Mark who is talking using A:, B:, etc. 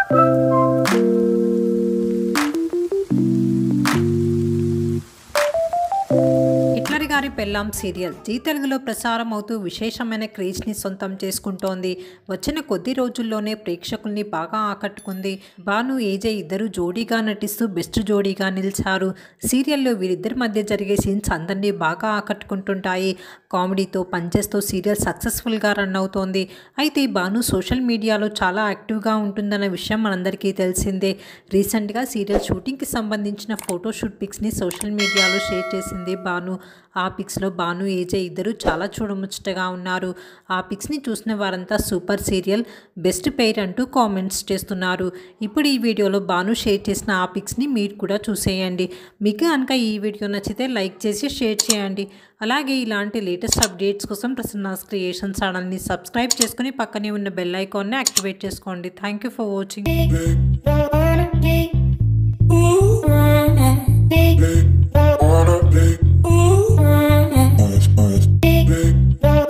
A: Hitler గారి పెళ్ళాం serial G తెలుగులో ప్రసారం అవుతూ విశేషమైన క్రేజ్ని సొంతం చేసుకుంటోంది వచ్చిన కొద్ది రోజుల్లోనే ప్రేక్షకుల్ని బాగా ఆకట్టుకుంది భాను ఏజే ఇద్దరు జోడీగా నటిస్తూ బెస్ట్ జోడీగా నిలిచారు సీరియల్లో వీరిద్దరి మధ్య జరిగే సీన్స్ అందరినీ బాగా ఆకట్టుకుంటుంటాయి కామెడీతో పనిచేస్తూ సీరియల్ సక్సెస్ఫుల్గా రన్ అవుతోంది అయితే భాను సోషల్ మీడియాలో చాలా యాక్టివ్గా ఉంటుందన్న విషయం మనందరికీ తెలిసిందే రీసెంట్గా సీరియల్ షూటింగ్కి సంబంధించిన ఫోటోషూట్ పిక్స్ని సోషల్ మీడియాలో షేర్ చేసింది భాను ఆ పిక్స్లో భాను ఏజే ఇద్దరు చాలా చూడముచ్చటగా ఉన్నారు ఆ పిక్స్ని చూసిన వారంతా సూపర్ సీరియల్ బెస్ట్ పెయిర్ అంటూ కామెంట్స్ చేస్తున్నారు ఇప్పుడు ఈ వీడియోలో భాను షేర్ చేసిన ఆ పిక్స్ని మీరు కూడా చూసేయండి మీకు కనుక ఈ వీడియో నచ్చితే లైక్ చేసి షేర్ చేయండి అలాగే ఇలాంటి లేటెస్ట్ అప్డేట్స్ కోసం ప్రసన్నాస్ క్రియేషన్ ఛానల్ని సబ్స్క్రైబ్ చేసుకుని పక్కనే ఉన్న బెల్ ఐకాన్ని యాక్టివేట్ చేసుకోండి thank you for watching
B: Wanna be, ooh, honest, honest, big,